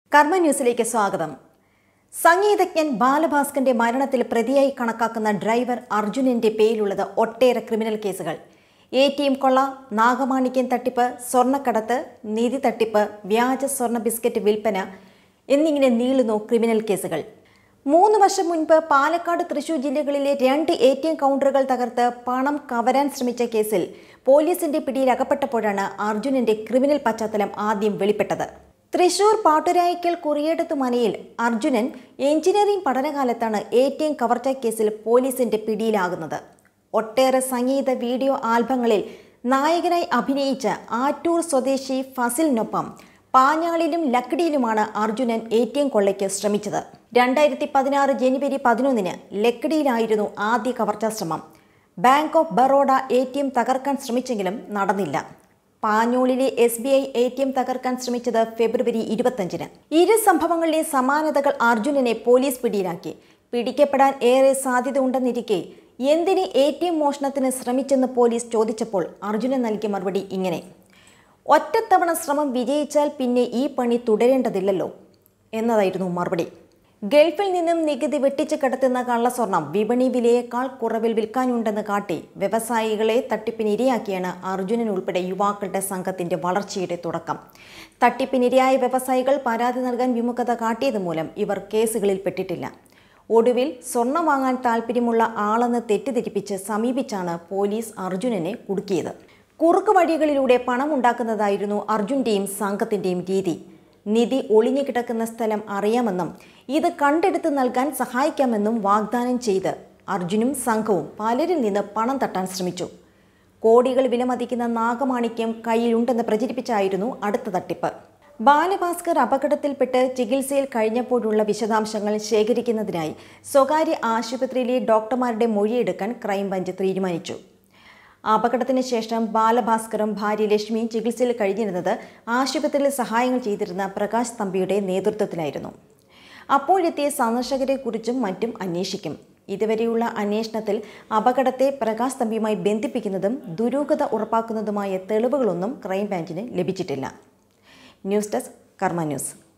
കർമ്മ ന്യൂസിലേക്ക് സ്വാഗതം സംഗീതജ്ഞൻ ബാലഭാസ്കറിന്റെ മരണത്തിൽ പ്രതിയായി കണക്കാക്കുന്ന ഡ്രൈവർ അർജുനന്റെ പേരിലുള്ളത് ഒട്ടേറെ ക്രിമിനൽ കേസുകൾ എ ടി എം കൊള്ള നാഗമാണിക്യം തട്ടിപ്പ് സ്വർണ്ണക്കടത്ത് നിധി തട്ടിപ്പ് വ്യാജ സ്വർണ്ണ ബിസ്ക്കറ്റ് വിൽപ്പന എന്നിങ്ങനെ നീളുന്നു ക്രിമിനൽ കേസുകൾ മൂന്ന് വർഷം മുൻപ് പാലക്കാട് തൃശൂർ ജില്ലകളിലെ രണ്ട് എ ടി എം കൗണ്ടറുകൾ തകർത്ത് പണം കവരാൻ ശ്രമിച്ച കേസിൽ പോലീസിന്റെ പിടിയിൽ അകപ്പെട്ടപ്പോഴാണ് അർജുനന്റെ ക്രിമിനൽ പശ്ചാത്തലം ആദ്യം വെളിപ്പെട്ടത് തൃശൂർ പാട്ടുരായിക്കൽ കുറിയേടത്ത് മനയിൽ അർജുനൻ എഞ്ചിനീയറിംഗ് പഠനകാലത്താണ് എ ടി എം കവർച്ച കേസിൽ പോലീസിന്റെ പിടിയിലാകുന്നത് ഒട്ടേറെ സംഗീത വീഡിയോ ആൽബങ്ങളിൽ നായകനായി അഭിനയിച്ച ആറ്റൂർ സ്വദേശി ഫസിലിനൊപ്പം പാഞ്ഞാളിലും ലക്കിടിയിലുമാണ് അർജുനൻ എ ടി എം കൊള്ളയ്ക്ക് ശ്രമിച്ചത് രണ്ടായിരത്തി പതിനാറ് ജനുവരി പതിനൊന്നിന് ലക്കിടിയിലായിരുന്നു ആദ്യ കവർച്ചാ ശ്രമം bank of Baroda A T M തകർക്കാൻ ശ്രമിച്ചെങ്കിലും നടന്നില്ല പാഞ്ഞോളിലെ S B I A T M തകർക്കാൻ ശ്രമിച്ചത് ഫെബ്രുവരി ഇരുപത്തഞ്ചിന് ഇരു സംഭവങ്ങളിലെ സമാനതകൾ അർജുനനെ പോലീസ് പിടിയിലാക്കി പിടിക്കപ്പെടാൻ ഏറെ സാധ്യത ഉണ്ടെന്നിരിക്കെ എന്തിന് എ ടി എം മോഷണത്തിന് ശ്രമിച്ചെന്ന് പോലീസ് ചോദിച്ചപ്പോൾ അർജുനൻ നൽകിയ മറുപടി ഇങ്ങനെ ഒറ്റത്തവണ ശ്രമം വിജയിച്ചാൽ പിന്നെ ഈ പണി തുടരേണ്ടതില്ലല്ലോ എന്നതായിരുന്നു മറുപടി ഗൾഫിൽ നിന്നും നികുതി വെട്ടിച്ച് കിടത്തുന്ന കള്ളസ്വർണം വിപണി വിലയേക്കാൾ കുറവിൽ വിൽക്കാനുണ്ടെന്ന് കാട്ടി വ്യവസായികളെ തട്ടിപ്പിനിരയാക്കിയാണ് അർജുനൻ ഉൾപ്പെടെ യുവാക്കളുടെ സംഘത്തിന്റെ വളർച്ചയുടെ തുടക്കം തട്ടിപ്പിനിരയായ വ്യവസായികൾ പരാതി നൽകാൻ വിമുഖത കാട്ടിയത് മൂലം ഇവർ കേസുകളിൽ പെട്ടിട്ടില്ല ഒടുവിൽ സ്വർണം വാങ്ങാൻ താല്പര്യമുള്ള ആളെന്ന് തെറ്റിദ്ധരിപ്പിച്ച് സമീപിച്ചാണ് പോലീസ് അർജുനനെ കുടുക്കിയത് കുറുക്ക് വഴികളിലൂടെ പണമുണ്ടാക്കുന്നതായിരുന്നു അർജുൻ്റെയും സംഘത്തിൻ്റെയും രീതി നിധി ഒളിഞ്ഞു കിടക്കുന്ന സ്ഥലം അറിയാമെന്നും ഇത് കണ്ടെടുത്ത് നൽകാൻ സഹായിക്കാമെന്നും വാഗ്ദാനം ചെയ്ത് അർജുനും സംഘവും പലരിൽ നിന്ന് പണം തട്ടാൻ ശ്രമിച്ചു കോടികൾ വിലമതിക്കുന്ന നാഗമാണിക്യം കയ്യിലുണ്ടെന്ന് പ്രചരിപ്പിച്ചായിരുന്നു അടുത്ത തട്ടിപ്പ് ബാലഭാസ്കർ അപകടത്തിൽപ്പെട്ട് ചികിത്സയിൽ കഴിഞ്ഞപ്പോഴുള്ള വിശദാംശങ്ങൾ ശേഖരിക്കുന്നതിനായി സ്വകാര്യ ആശുപത്രിയിലെ ഡോക്ടർമാരുടെ മൊഴിയെടുക്കാൻ ക്രൈംബ്രാഞ്ച് തീരുമാനിച്ചു അപകടത്തിന് ശേഷം ബാലഭാസ്കറും ഭാര്യ ലക്ഷ്മിയും ചികിത്സയിൽ കഴിഞ്ഞിരുന്നത് ആശുപത്രിയിൽ സഹായങ്ങൾ ചെയ്തിരുന്ന പ്രകാശ് തമ്പിയുടെ നേതൃത്വത്തിലായിരുന്നു അപ്പോഴെത്തിയ സന്ദർശകരെക്കുറിച്ചും മറ്റും അന്വേഷിക്കും ഇതുവരെയുള്ള അന്വേഷണത്തിൽ അപകടത്തെ പ്രകാശ് തമ്പിയുമായി ബന്ധിപ്പിക്കുന്നതും ദുരൂഹത ഉറപ്പാക്കുന്നതുമായ തെളിവുകളൊന്നും ക്രൈംബ്രാഞ്ചിന് ലഭിച്ചിട്ടില്ല ന്യൂസ് ഡെസ്ക് കർമ്മ ന്യൂസ്